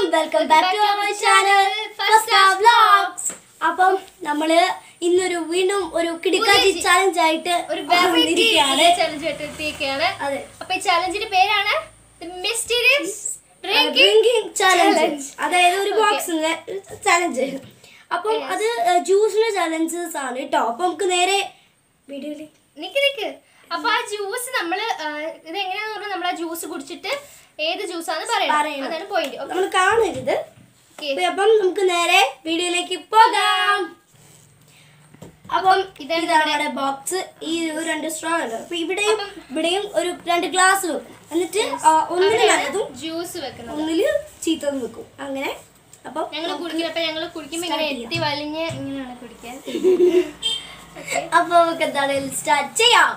Welcome back to our channel first vlogs അപ്പം നമ്മള് ഇന്നൊരു വീണ്ടും ഒരു കിടക്കാച്ചി പുതിയ ചാലഞ്ച് ആയിട്ട് ഒരു വെറൈറ്റി വന്നിരിക്കുകയാണ് ചലഞ്ച് എത്തിയിരിക്കുകയാണ് അതെ അപ്പൊ ഈ ചലഞ്ചിന്റെ പേരാണ് മിസ്റ്റീരിയസ് ഡ്രിങ്കിങ് ചാലഞ്ച് challenge. അതായത് ഒരു Okay. ബോക്സിന് ചാലഞ്ച് അപ്പം Yes. അത് ജ്യൂസിന്റെ ചാലഞ്ചസ് ആണ് കേട്ടോ അപ്പൊ നമുക്ക് നേരെ വീഡിയോയിലേക്ക് നിക്ക് നിക്ക് അപ്പൊ ആ ജ്യൂസ് നമ്മള് ആ, ഇത് എങ്ങനെയാന്ന് പറഞ്ഞാൽ നമ്മൾ ആ ജ്യൂസ് കുടിച്ചിട്ട് ഏത് ജ്യൂസാന്ന് പറയണം പറയണം. അതാണ് പോയിന്റ് നമ്മൾ കാണരുത് അപ്പൊ അപ്പം നമുക്ക് നേരെ വീഡിയോയിലേക്ക് പോകാം അപ്പം ഇതാണ് ഇതാണ് നമ്മുടെ ബോക്സ് ഈ ഒരു രണ്ട് സ്ട്രോ ഉണ്ട് അപ്പൊ ഇവിടെയും ഇവിടെയും ഒരു രണ്ട് ഗ്ലാസ് വെക്കും എന്നിട്ട് ആ, ഒന്നിന് നല്ലതും ജ്യൂസ് വെക്കുന്നത് ഒന്നില് ചീത്തതും വെക്കും അങ്ങനെ അപ്പം ഞങ്ങൾ കുടിക്കുന്നത് അപ്പൊ ഞങ്ങൾ കുടിക്കുമ്പോ ഇങ്ങനെ Start എത്തി വലിഞ്ഞ് ഇങ്ങനെയാണ് കുടിക്കാൻ അപ്പൊ നമുക്ക് എന്തായാലും സ്റ്റാർട്ട് ചെയ്യാം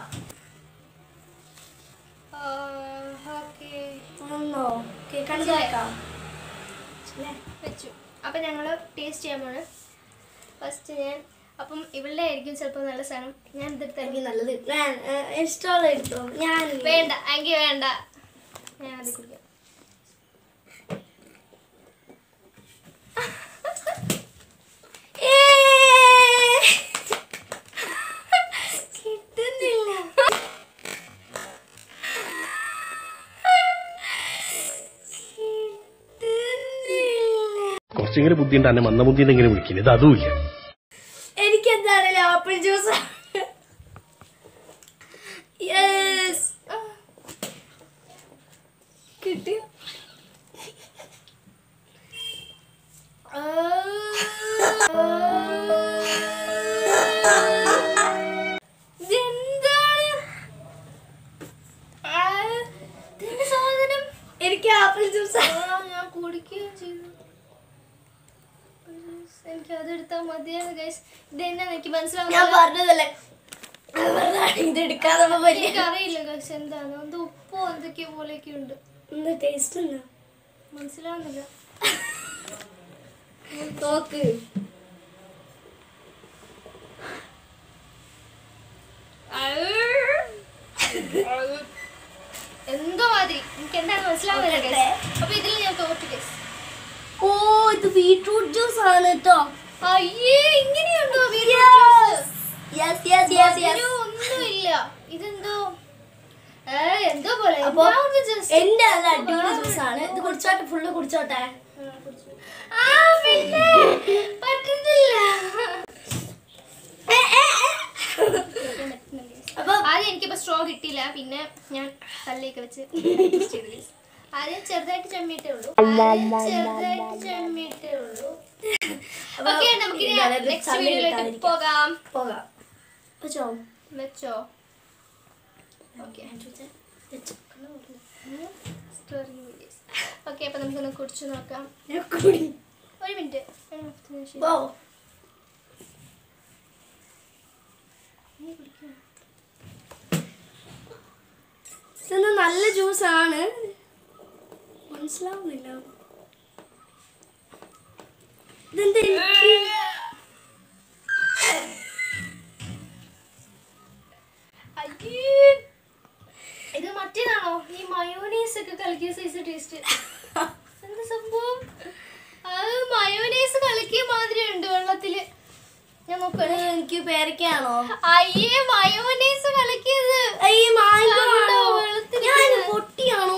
ഓക്കെ ആണോ ഓക്കെ കണ്ടേക്കാം വെച്ചു അപ്പൊ ഞങ്ങള് ടേസ്റ്റ് ചെയ്യാൻ പോണ് ഫസ്റ്റ് ഞാൻ അപ്പം ഇവളുടെ ആയിരിക്കും ചിലപ്പോൾ നല്ല സാധനം ഞാൻ ഇതെടുത്ത് എനിക്ക് നല്ലത് ഞാൻ ഏ, ഇഷ്ടമുള്ള എടുത്തോ ഞാൻ വേണ്ട എങ്കിൽ വേണ്ട ഞാൻ അത് കുടിക്കാം ഏ! കിട്ടുന്നില്ല കിട്ടുന്നില്ല. കുറച്ചെങ്കിലും ബുദ്ധിയുണ്ട് എന്നെ മന്ദബുദ്ധി എങ്ങനെ വിളിക്കില്ല ഇത് അതുമില്ല എനിക്ക് എന്താണല്ലോ ആപ്പിൾ ജ്യൂസ് യെസ് കിട്ടി ഇതെന്താണ് ആ, ഇതെന്ത് സാധനം എനിക്ക് ആപ്പിൾ ജ്യൂസ് ആ, ഞാൻ കുടിക്കുകയും ചെയ്തു എനിക്ക് അത് എടുത്താൽ മതിയാണ് ഗൈസ് ഇതെന്നാന്ന് എനിക്ക് ഞാൻ മനസ്സിലാവുന്നില്ല പറഞ്ഞതല്ലേ അവരുടെ ഇത് എടുക്കാതെ വലിയ എനിക്ക് അറിയില്ല ഗൈസ് എന്താണ് എന്തോ ഉപ്പോ എന്തൊക്കെയോ പോലെയൊക്കെ ഉണ്ട് ഒന്ന് ടേസ്റ്റ് ഉണ്ടോ മനസ്സിലാവുന്നില്ല നോക്ക് എന്തോ മാതിരി എനിക്ക് എന്താണ് മനസ്സിലാവുന്നില്ല നോക്കട്ടെ. guys. അപ്പൊ ഇതിൽ ഞാൻ തോറ്റു ഗൈസ് ഓ ഇത് ബീട്രൂട്ട് ജ്യൂസ് ആണ് കേട്ടോ അയ്യേ ഇങ്ങനെയുണ്ടോ beetroot juice? Yes yes yes മധുരം യെസ് ഒന്നുമില്ല ഇതെന്തോ ഏ, എന്തോ പോലെ അപ്പൊ ഞാൻ ഒന്ന് just- എന്റെ നല്ല അടിപൊളി ജ്യൂസ് ആണ് ഇത് കുടിച്ചോട്ടെ ഫുള്ള് കുടിച്ചോട്ടെ ആ, പിന്നെ പറ്റുന്നില്ല ഏ, ഏ, ഏ. അപ്പൊ ആദ്യം എനിക്കിപ്പോ സ്ട്രോ കിട്ടിയില്ല പിന്നെ ഞാൻ തള്ളിയൊക്കെ വെച്ച് adjust ചെയ്തു guys. ആദ്യം ചെറുതായിട്ട് ചെമ്മിയിട്ടേ ഉള്ളൂ ആദ്യം ചെറുതായിട്ട് ചെമ്മിയിട്ടേ ഉള്ളൂ അപ്പൊ ഓക്കെ നമുക്ക് ഇതാണ് ഇത് നെക്സ്റ്റ് സമയം വീഡിയോയിലേക്ക് കിട്ടാതിരിക്കാൻ. പോകാം പോകാം വെച്ചോ വെച്ചോ ഓക്കെ വെച്ചോ സ്റ്റോറി വീഡിയോസ് ഓക്കെ അപ്പൊ നമുക്കൊന്ന് കുടിച്ചു നോക്കാം ഞാൻ കുടി ഒരു മിനിറ്റ് ഞാൻ finish ചെയ്യാം. പോ നീ കുടിക്കോ? ഇതൊന്ന് നല്ല ജ്യൂസ് ആണ് മനസ്സിലാവുന്നില്ല ഇതെന്താ എനിക്ക് അയ്യേ. ഇത് മറ്റേതാണോ ഈ മയോനൈസ് ഒക്കെ കലക്കിയ സൈസ് ടേസ്റ്റ് എന്താ സംഭവം അത് മയോനൈസ് കലക്കിയ മാതിരി ഉണ്ട് വെള്ളത്തില് ഞാൻ ഇത് നോക്കണേ എനിക്ക് പേരക്കാണോ അയ്യേ മയോനൈസ് കലക്കിയത് ഈ മാങ്കോ കണ്ടോ? ആണോ? വെളുത്തിരിക്കുന്നത്. ഞാൻ പൊട്ടിയാണോ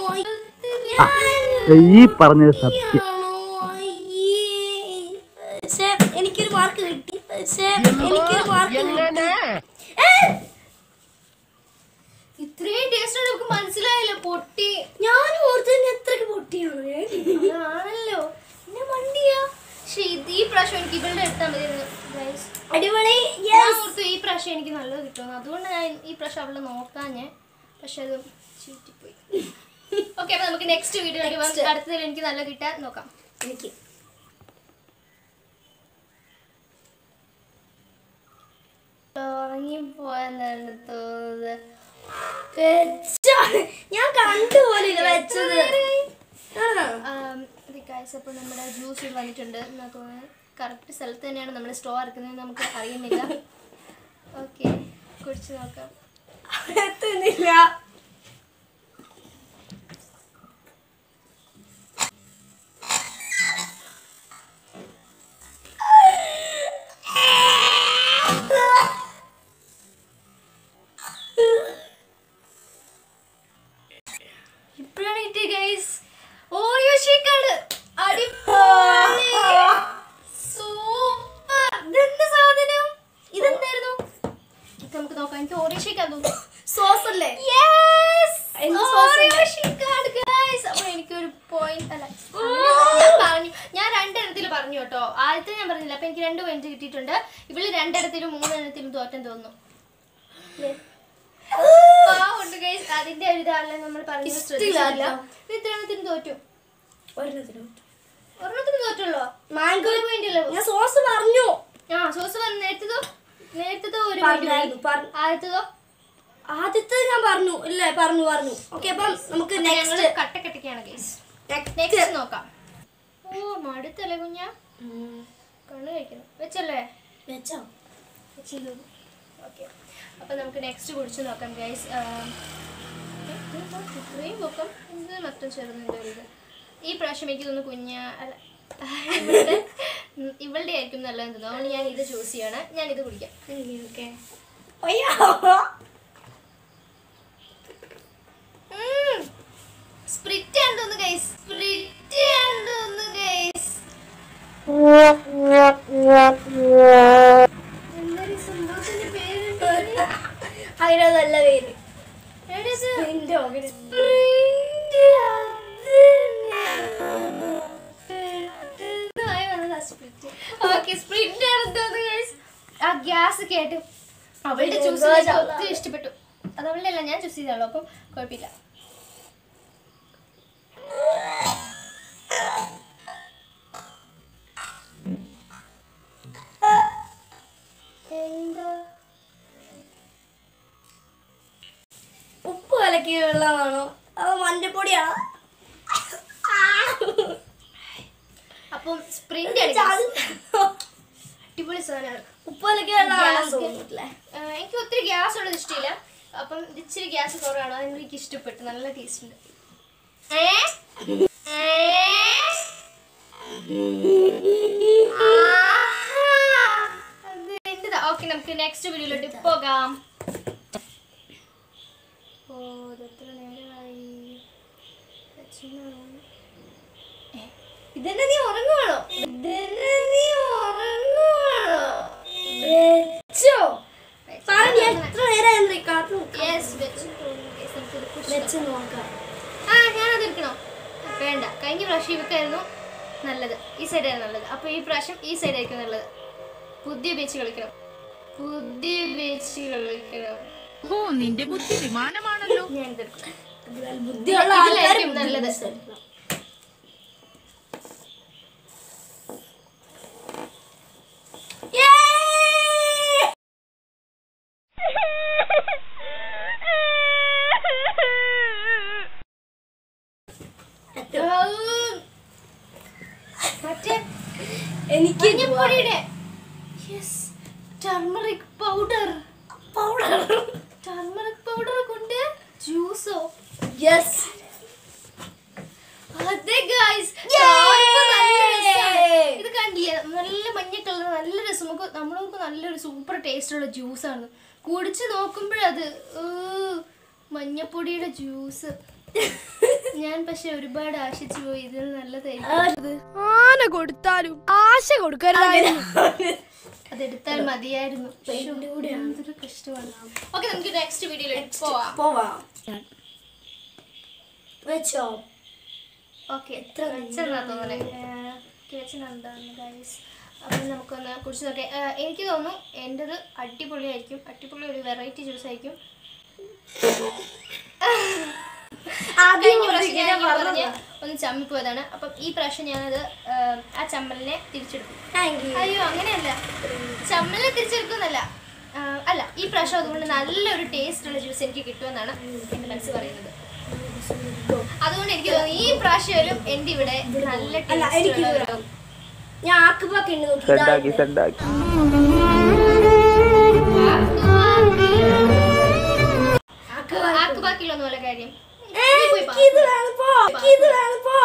ഈ പറഞ്ഞത് സത്യം പൊട്ടിയാണോ? അയ്യേ. പക്ഷേ എനിക്കൊരു മാർക്ക് കിട്ടി പക്ഷേ എനിക്കൊരു മാർക്ക് കിട്ടി ഏ, ഇത്രയും ടേസ്റ്റ് നമുക്ക് മനസ്സിലായില്ല പൊട്ടി ഞാൻ ഓർത്തന്നെ എത്രക്ക് പൊട്ടിയാണോ ഞാൻ ആണല്ലോ പിന്നെ വണ്ടിയാ പക്ഷെ ഇത് ഈ പ്രാവശ്യം എനിക്ക് ഇവളുടെ എടുത്താൽ മതിയായിരുന്നു ഗൈസ് അടിപൊളി ഞാൻ യെസ് ഓർത്തു ഈ പ്രാവശ്യം എനിക്ക് നല്ലത് കിട്ടുമെന്ന് അതുകൊണ്ട് ഞാൻ ഈ പ്രാവശ്യം അവളെ നോക്കാഞ്ഞ് പക്ഷെ അത് ചീറ്റിപ്പോയി ഓക്കെ അപ്പൊ നമുക്ക് നെക്സ്റ്റ് വീഡിയോയിലേക്ക് Next. പോകാം അടുത്തതിൽ എനിക്ക് നല്ല കിട്ടാൻ നോക്കാം എനിക്ക് ഉറങ്ങിപ്പോയെന്നാണ് തോന്നുന്നത് വെച്ചോ. ഞാൻ കണ്ടുപോലില്ല വെച്ചത് ആണോ? ഗൈസ് അപ്പോൾ നമ്മുടെ ജ്യൂസ് ഇവിടെ വന്നിട്ടുണ്ട് എന്നാ തോന്നുന്നത് കറക്റ്റ് സ്ഥലത്ത് തന്നെയാണ് നമ്മൾ സ്റ്റോർ ഇറക്കുന്നത് നമുക്ക് അറിയുന്നില്ല ഓക്കെ കുടിച്ച് നോക്കാം എത്തുന്നില്ല മിനിറ്റ് ഗൈസ് ഓയോ ഷേക്കാണ് അടിപൊളി സൂപ്പർ ഇതെന്ത് സാധനം ഇതെന്തായിരുന്നു ഇത് നമുക്ക് നോക്കാം എനിക്ക് ഓറിയോ ഷേക്കാൻ തോന്നുന്നു സോസ് അല്ലേ യെസ് എന്ത് sauce ഓറിയോ ഉണ്ട്? ഷേക്കാണ് ഗൈസ് അപ്പോൾ എനിക്കൊരു പോയിന്റ് അല്ല ഞാൻ പറഞ്ഞു ഞാൻ രണ്ടിടത്തിൽ പറഞ്ഞു കേട്ടോ ആദ്യത്തെ ഞാൻ പറഞ്ഞില്ല അപ്പൊ എനിക്ക് രണ്ട് പോയിന്റ് കിട്ടിയിട്ടുണ്ട് ഇവള് രണ്ടിടത്തിലും മൂന്നിടത്തിലും തോറ്റം തോന്നുന്നു പാവമുണ്ട് ഗൈസ് അതിന്റെ ഒരു ഇതാണല്ലോ നമ്മൾ പറഞ്ഞത് ഇഷ്ടമില്ല ശ്രദ്ധിച്ചില്ല കേട്ടോ. ഇത് ഇത്രയെണ്ണത്തിന് തോറ്റു ഒരെണ്ണത്തിനും ഒരെണ്ണത്തിന് തോറ്റുള്ളോ മാംഗോ ഒരു point അല്ലേ? ഞാൻ സോസ് പറഞ്ഞു ആ സോസ് പറഞ്ഞു നേരത്തതോ നേരത്തതോ ഒരു പറഞ്ഞായിരുന്നു, point പറഞ്ഞു. ആദ്യത്തതോ ആദ്യത്തെ ഞാൻ പറഞ്ഞു ഇല്ലേ പറഞ്ഞു പറഞ്ഞു ഓക്കെ അപ്പം നമുക്ക് ഞങ്ങള് നെക്സ്റ്റ് കട്ടക്കട്ടക്കാണ് ഗൈസ് നെക്സ്റ്റ് നെക്സ്റ്റ് നോക്കാം ഓ മടുത്തല്ലേ കുഞ്ഞ കണ്ണ് കഴിക്കണം വെച്ചല്ലേ വെച്ചോ ഓക്കെ അപ്പൊ നമുക്ക് നെക്സ്റ്റ് കുടിച്ച് നോക്കാം ഗൈസ് ഇത്രയും പൊക്കം ഇത് മൊത്തം ചെറുതിൻ്റെ ഒരു ഇത് ഈ പ്രാവശ്യം എനിക്ക് തോന്നുന്നു കുഞ്ഞ അല്ല ഇവളുടെ ഉം, ഇവളുടെ ആയിരിക്കും നല്ലതെന്ന് തോന്നുന്നു അതുകൊണ്ട് ഞാൻ ഇത് ചൂസ് ചെയ്യാണ് ഞാൻ ഇത് കുടിക്കാം ഓക്കെ സ്പ്രിറ്റ് ആണ് തോന്നുന്നു ഗൈസ് സ്പ്രിറ്റ് ആണ് തോന്നുന്നു ഗൈസ് എന്തൊരു സംഭവത്തിന്റെ പേര് അതിന് നല്ല പേര് എവിടെയാ ഇത്? നിന്റെ ഓകെ ആ ഗ്യാസ് കേട്ട് അവളുടെ അയ്യോ, ചൂസ് എനിക്ക് ഗോജ. ഒത്തിരി ഇഷ്ടപ്പെട്ടു അത് അവളുടെ അല്ല ഞാൻ ചൂസ് ചെയ്താളോ അപ്പം കുഴപ്പമില്ല എന്താ ഉപ്പ് കലക്കിയ വെള്ളമാണോ അത് മഞ്ഞപ്പൊടിയാണോ അപ്പം സ്പ്രിന്റ് അടിപൊളി സാധനമാണ് ഉപ്പ് കലക്കിയ വെള്ളമാണോ Gas തോന്നിട്ടില്ലേ ആ, എനിക്ക് ഒത്തിരി ഗ്യാസ് ഉള്ളത് ഇഷ്ടമില്ല അപ്പം ഇത് ഇച്ചിരി ഗ്യാസ് കുറവാണ് അത് എനിക്ക് ഇഷ്ടപ്പെട്ടു നല്ല ടേസ്റ്റ് ഉണ്ട് ഏ? ഏ? ആഹാ. അത് എന്റേതാ. ഓക്കെ നമുക്ക് നെക്സ്റ്റ് വീഡിയോയിലോട്ട് പോകാം ഓ ഇത് എത്ര നേരമായി അച്ഛനാണോ? ഏ, ഇതെന്നെ നീ ഉറങ്ങുവാണോ ഇതെന്നെ നീ ഉറങ്ങുവാണോ വെച്ചോ പറഞ്ഞു എത്ര നേരം കാത്തു യെസ് വെച്ച് Yes, നമുക്കിത് കുടിച്ച് വെച്ച് നോക്കാം ആ ഞാനത് എടുക്കണോ വേണ്ട കഴിഞ്ഞ പ്രാവശ്യം ഇവക്കായിരുന്നു നല്ലത് ഈ സൈഡായിരുന്നു നല്ലത് അപ്പോൾ ഈ പ്രാവശ്യം ഈ സൈഡായിരിക്കും നല്ലത് പുതിയ ബീച്ച് കളിക്കണം പുതിയ ബീച്ച് കളിക്കണം ഓ നിന്റെ ബുദ്ധി വിമാനമാണല്ലോ ഞാൻ ഇതെടുക്കണം ബുദ്ധിയുള്ള ആൾക്കാർ ഇതിലായിരിക്കും നല്ലത് മറ്റേ എനിക്ക് മഞ്ഞപ്പൊടിയുടെ yes turmeric powder powder turmeric powder കൊണ്ട് ജ്യൂസോ യെസ് അതെ ഗൈസ് ഇത് കണ്ടില്ലേ നല്ല മഞ്ഞ കളർ നല്ല രസം നമുക്ക് നമ്മൾക്ക് നല്ലൊരു സൂപ്പർ ടേസ്റ്റ് ഉള്ള ജ്യൂസാണ് കുടിച്ച് നോക്കുമ്പോഴത് മഞ്ഞപ്പൊടിയുടെ ജ്യൂസ് ഞാൻ പക്ഷെ ഒരുപാട് ആശിച്ചു പോയി ഇതിന് നല്ലതായിരിക്കും ആന കൊടുത്താലും ആശ കൊടുക്കരുതായിരുന്നു അതെടുത്താൽ മതിയായിരുന്നു ശ്ശോ, എന്തൊരു കഷ്ടമാണ് ഓക്കെ നമുക്ക് നെക്സ്റ്റ് വീഡിയോയിലേക്ക് പോവാം പോവാം വെച്ചോ ഓക്കെ എത്ര വെച്ചെന്നാ തോന്നണേ വെച്ചെന്താണ് ഗൈസ് അപ്പം നമുക്കൊന്ന് കുടിച്ച് നോക്കാം ഏ, എനിക്ക് തോന്നുന്നു എൻ്റെത് അടിപൊളിയായിരിക്കും അടിപൊളി ഒരു വെറൈറ്റി ജ്യൂസ് ആയിരിക്കും കഴിഞ്ഞ പ്രാവശ്യം ഞാൻ ഇങ്ങനെ പറഞ്ഞ് ഒന്ന് ചമ്മിപ്പോയതാണ് അപ്പം ഈ പ്രാവശ്യം ഞാനത് ഏ, ആ ചമ്മലിനെ തിരിച്ചെടുക്കും താങ്ക് യു അയ്യോ അങ്ങനെയല്ല ചമ്മലിനെ തിരിച്ചെടുക്കുന്നല്ല ആ, അല്ല ഈ പ്രാവശ്യം അതുകൊണ്ട് നല്ലൊരു ടേസ്റ്റ് ഉള്ള ജ്യൂസ് എനിക്ക് കിട്ടുമെന്നാണ് എൻ്റെ മനസ്സ് പറയുന്നത് അതുകൊണ്ട് എനിക്ക് തോന്നുന്നു ഈ പ്രാവശ്യം എൻ്റെ ഇവിടെ നല്ല അല്ല taste എനിക്ക് ഉള്ള ഒരു- ഞാൻ ആക്കുപാക്ക് ഉണ്ട് നോക്കി ഇതാ സെഡാക്കി ആക്കുപാക്കിലൊന്നും പോലെ കാര്യം ഏ, നീ പോയി എനിക്ക് ഇത് വേണം പോ എനിക്ക് ഇത് വേണം പോ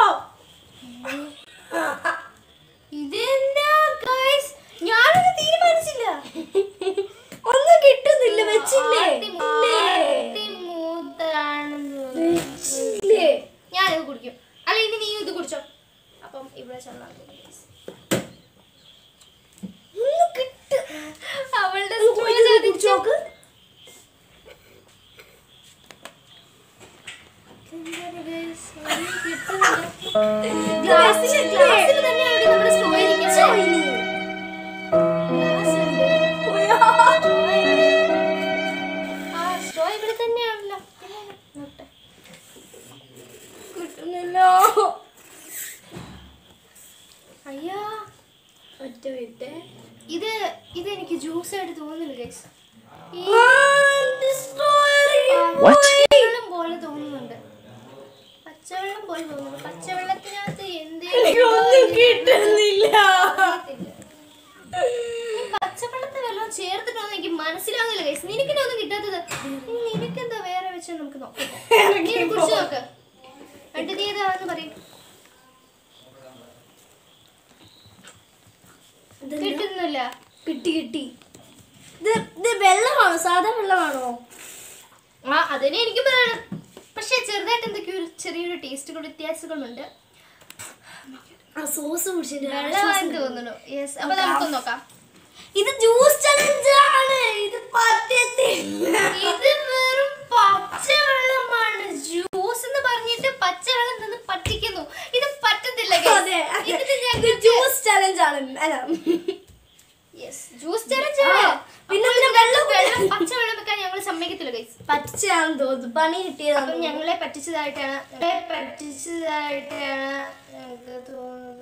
ഇതെന്താ ഗൈസ് ഞാനത് തീരുമാനിച്ചില്ല ഒന്നും കിട്ടുന്നില്ല വെച്ചില്ലേ ആട്ടി മൂത്തതാണെന്ന് തോന്നുന്നു. വെച്ചില്ലേ ഞാൻ ഞാനിത് കുടിക്കും അല്ല ഇനി നീ ഇത് കുടിച്ചോ അപ്പം ഇവിടെ ചെന്നാൽ അവളുടെ straw ചതിച്ചു. എന്താണ് guys? ഒന്നും കിട്ടുന്നില്ല. ഗ്ലാസ്സില് ഗ്ലാസ്സില് തന്നെയാണ് നമ്മുടെ straw ഇരിക്കുന്നത്. ഗ്ലാസ് ഉണ്ട്. Straw എവിടെ? ആ straw ഇവിടെ തന്നെയാണല്ലോ പിന്നെ നോട്ടെ. കിട്ടുന്നില്ലോ അയ്യോ ഒറ്റ വിട്ടേ ഇത് ഇത് എനിക്ക് ജ്യൂസ് ആയിട്ട് തോന്നുന്നില്ല ഗൈസ് ഈ പച്ചവെള്ളം പോലെ തോന്നുന്നുണ്ട് പച്ചവെള്ളം പോലെ തോന്നുന്നു പച്ചവെള്ളത്തിനകത്ത് ഒന്നും കിട്ടുന്നില്ല പച്ചവെള്ളത്തെ വല്ലതും ചേർത്തിട്ടൊന്നും എനിക്ക് മനസ്സിലാവുന്നില്ല ഗൈസ് നിനക്കിനൊന്നും കിട്ടാത്തത് ഇനി നിനക്കെന്താ വേറെ വെച്ച് നമുക്ക് നോക്കാം നീ കുറിച്ച് നോക്ക് എന്നിട്ട് നീ ഏതാണെന്ന് പറയും കിട്ടുന്നില്ല കിട്ടി കിട്ടി ഇത് ഇത് വെള്ളമാണോ സാധാ വെള്ളമാണോ ആ അതിനെ എനിക്ക് പറയണം പക്ഷെ ചെറുതായിട്ട് എന്തൊക്കെയോ ഒരു ചെറിയൊരു ടേസ്റ്റുകൾ വ്യത്യാസങ്ങളുണ്ട് ആ സോസ് കുടിച്ചിട്ട് വെള്ളമാണെന്ന് തോന്നുന്നു യെസ് അപ്പൊ നമുക്കൊന്ന് നോക്കാം ഇത് ജ്യൂസ് ചലഞ്ച് ആണ് ഇത് പറ്റത്തില്ല ഇത് വെറും പച്ചവെള്ളമാണ് ജ്യൂസ് എന്ന് പറഞ്ഞിട്ട് പച്ചവെള്ളം നിന്ന് പറ്റിക്കുന്നു ഇത് പറ്റത്തില്ല guys. അതെ ഇതിന് ഇത് ഞങ്ങൾക്ക് ജ്യൂസ് ചലഞ്ച് ആണ് അല്ല യെസ് ജ്യൂസ് ചലഞ്ച് ആ, പിന്നെ പിന്നെ വെള്ളം വെള്ളം പച്ചവെള്ളം വെക്കാൻ ഞങ്ങൾ സമ്മതിക്കത്തില്ല ഗൈസ് പച്ചയാണെന്ന് തോന്നുന്നു പണി കിട്ടിയതാണ് അപ്പം ഞങ്ങളെ പറ്റിച്ചതായിട്ടാണ് ഞങ്ങളെ പറ്റിച്ചതായിട്ടാണ് ഞങ്ങൾക്ക് തോന്നുന്നത്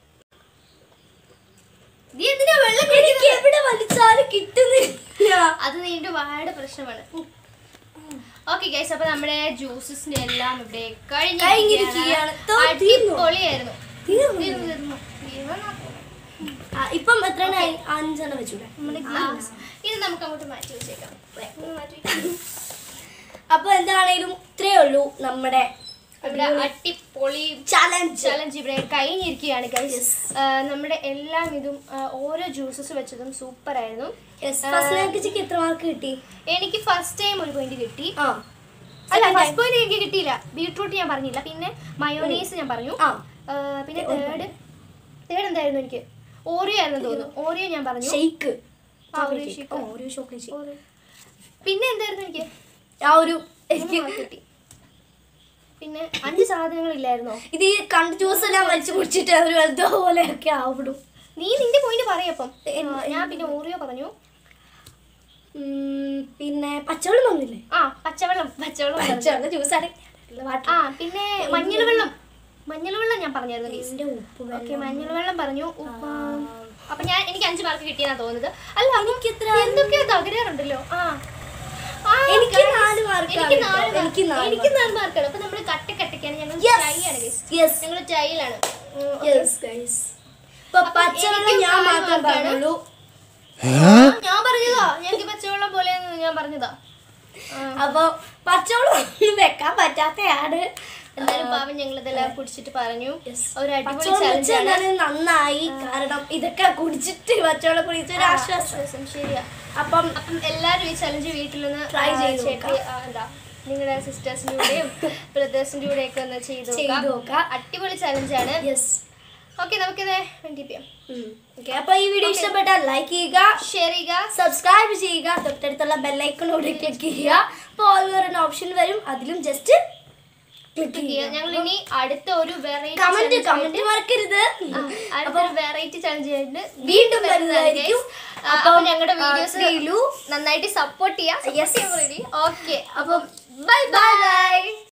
നീ എന്തിനാ വെള്ളം എനിക്ക് കുടിക്കുന്നത്? എവിടെ വലിച്ചാലും കിട്ടുന്നില്ല അത് നിന്റെ വായുടെ പ്രശ്നമാണ് ഓക്കെ ഗൈസ് അപ്പൊ നമ്മുടെ ജ്യൂസസിന്റെ എല്ലാം ഇവിടെ കഴിഞ്ഞിരിക്കുകയാണ്. തോ, തീർന്നു. അടിപൊളിയായിരുന്നു തീർന്നു. തീർന്നു, തീർന്നു. തീർന്നു. ആ, ഇപ്പം എത്ര അഞ്ചെണ്ണം വെച്ചൂടെ നമ്മുടെ ഗ്ലാസ് ഇത് നമുക്ക് അങ്ങോട്ട് മാറ്റി വെച്ചേക്കാം ഉം, മാറ്റി വെക്കാം. അപ്പൊ എന്താണേലും ഇത്രേ ഉള്ളൂ നമ്മുടെ ഇവിടെ അടിപൊളി ചലഞ്ച് ചലഞ്ച് ഇവിടെ കഴിഞ്ഞിരിക്കുകയാണ് ഗൈസ് നമ്മുടെ എല്ലാം ഇതും ആ, ഓരോ ജ്യൂസസ് വെച്ചതും സൂപ്പർ ആയിരുന്നു ഫസ്റ്റ് ലാംഗ്വേജിക്ക് എത്ര മാർക്ക് കിട്ടി എനിക്ക് ഫസ്റ്റ് ടൈം ഒരു പോയിന്റ് കിട്ടി ആ അല്ല ഫസ്റ്റ് പോയിന്റ് എനിക്ക് കിട്ടിയില്ല ബീട്രൂട്ട് ഞാൻ പറഞ്ഞില്ല പിന്നെ മയോനൈസ് ഞാൻ പറഞ്ഞു ആ ആ, പിന്നെ തേർഡ് തേർഡ് എന്തായിരുന്നു എനിക്ക് ഓറിയോ ആയിരുന്നു തോന്നുന്നു ഓറിയോ ഞാൻ പറഞ്ഞു ഷെയ്ക്ക് ആ, ഒരു shake. ഒരു ചോക്ലേറ്റ് ഓറിയോ. പിന്നെ എന്തായിരുന്നു എനിക്ക് ആ ഒരു എനിക്ക് മൂന്ന് mark കിട്ടി പിന്നെ അഞ്ച് സാധനങ്ങളില്ലായിരുന്നോ ഇത് ഈ കണ്ട ജ്യൂസ് എല്ലാം വലിച്ചു കുടിച്ചിട്ട് ഒരു എന്തോ പോലെയൊക്കെ ആവിടും നീ നിന്റെ പോയിന്റ് പറയപ്പം ആ, ഞാൻ പിന്നെ ഓറിയോ പറഞ്ഞു ഉം, പിന്നെ പച്ചവെള്ളം വന്നില്ലേ ആ പച്ചവെള്ളം പച്ചവെള്ളം പറഞ്ഞു. പച്ചവെള്ളം ജ്യൂസാണ് ആ പിന്നെ മഞ്ഞൾ വെള്ളം മഞ്ഞൾ വെള്ളം ഞാൻ പറഞ്ഞായിരുന്നു guys. എന്റെ ഉപ്പ് ഓക്കെ മഞ്ഞൾ വെള്ളം പറഞ്ഞു ഉപ്പ് അപ്പൊ ഞാൻ എനിക്ക് അഞ്ച് മാർക്ക് കിട്ടിയെന്നാ തോന്നുന്നത് അല്ല എനിക്ക് എത്ര എന്തൊക്കെയോ തകരാറുണ്ടല്ലോ ആ ആ, എനിക്ക് guys, നാല് mark എനിക്ക് ആണ് നാല് കേട്ടോ. mark. എനിക്ക് നാല് എനിക്ക് നാല് മാർക്കാണ് അപ്പൊ നമ്മള് കട്ട കട്ടക്കാണ് ഞങ്ങൾ Yes. ടൈ ആണ് guys. Yes. ഞങ്ങൾ ടൈലാണ് Yes, guys. ഇപ്പൊ അപ്പൊ പച്ചവെള്ളം എനിക്ക് ഞാൻ നാല് മാത്രം mark ആണ്. പറഞ്ഞുള്ളൂ ഞാൻ പറഞ്ഞതാ ഞങ്ങൾക്ക് പച്ചവെള്ളം പോലെ ഞാൻ പറഞ്ഞതാ ആ. അപ്പൊ പച്ചവെള്ളം ഒന്നും വെക്കാൻ പറ്റാത്തയാണ് എന്നാലും പാവം ഞങ്ങൾ ഇതെല്ലാം കുടിച്ചിട്ട് പറഞ്ഞു ഒരു അടിപൊളി പച്ചവെള്ളം ചലഞ്ച് ആണ് വെച്ചാൽ നന്നായി കാരണം ഇതൊക്കെ കുടിച്ചിട്ട് പച്ചവെള്ളം കുടിച്ച ഒരു ആശ്വാസം ആശ്വാസം ശരിയാ അപ്പം അപ്പം എല്ലാവരും ഈ ചലഞ്ച് വീട്ടിലൊന്ന് Try ആ, ചെയ്ത് check ചെയ്യ- ആ, എന്താ നിങ്ങളുടെ സിസ്റ്റേഴ്സിന്റെ കൂടെയും ബ്രദേഴ്സിന്റെ കൂടെ ഒക്കെ ഒന്ന് ചെയ്ത് ചെയ്ത് നോക്കാം നോക്കാം. അടിപൊളി ചലഞ്ചാണ് യെസ് ഓക്കെ നമുക്കിത് വേണ്ടിപ്പിക്കാം ഓക്കെ അപ്പൊ ഈ വീഡിയോ ഇഷ്ടപ്പെട്ടാൽ ലൈക്ക് ചെയ്യുക ഷെയർ ചെയ്യുക സബ്സ്ക്രൈബ് ചെയ്യുക തൊട്ടടുത്തുള്ള ബെല്ലൈക്കണോട് ക്ലിക്ക് ചെയ്യുക അപ്പോൾ ഓൾ വേറെ ഓപ്ഷൻ വരും അതിലും ജസ്റ്റ് ക്ലിക്ക് ചെയ്യുക ഞങ്ങൾ ഇനി അടുത്ത ഒരു വെറൈറ്റി കമന്റ് കമന്റ് മറക്കരുത് അടുത്തൊരു വെറൈറ്റി ചലഞ്ച് ആയിട്ട് വീണ്ടും വരുന്നതായിരിക്കും അപ്പം ഞങ്ങളുടെ ആ, വീഡിയോസ് ശ്രീലു നന്നായിട്ട് സപ്പോർട്ട് ചെയ്യാം Yes. ഓക്കെ അപ്പം ബൈ ബൈ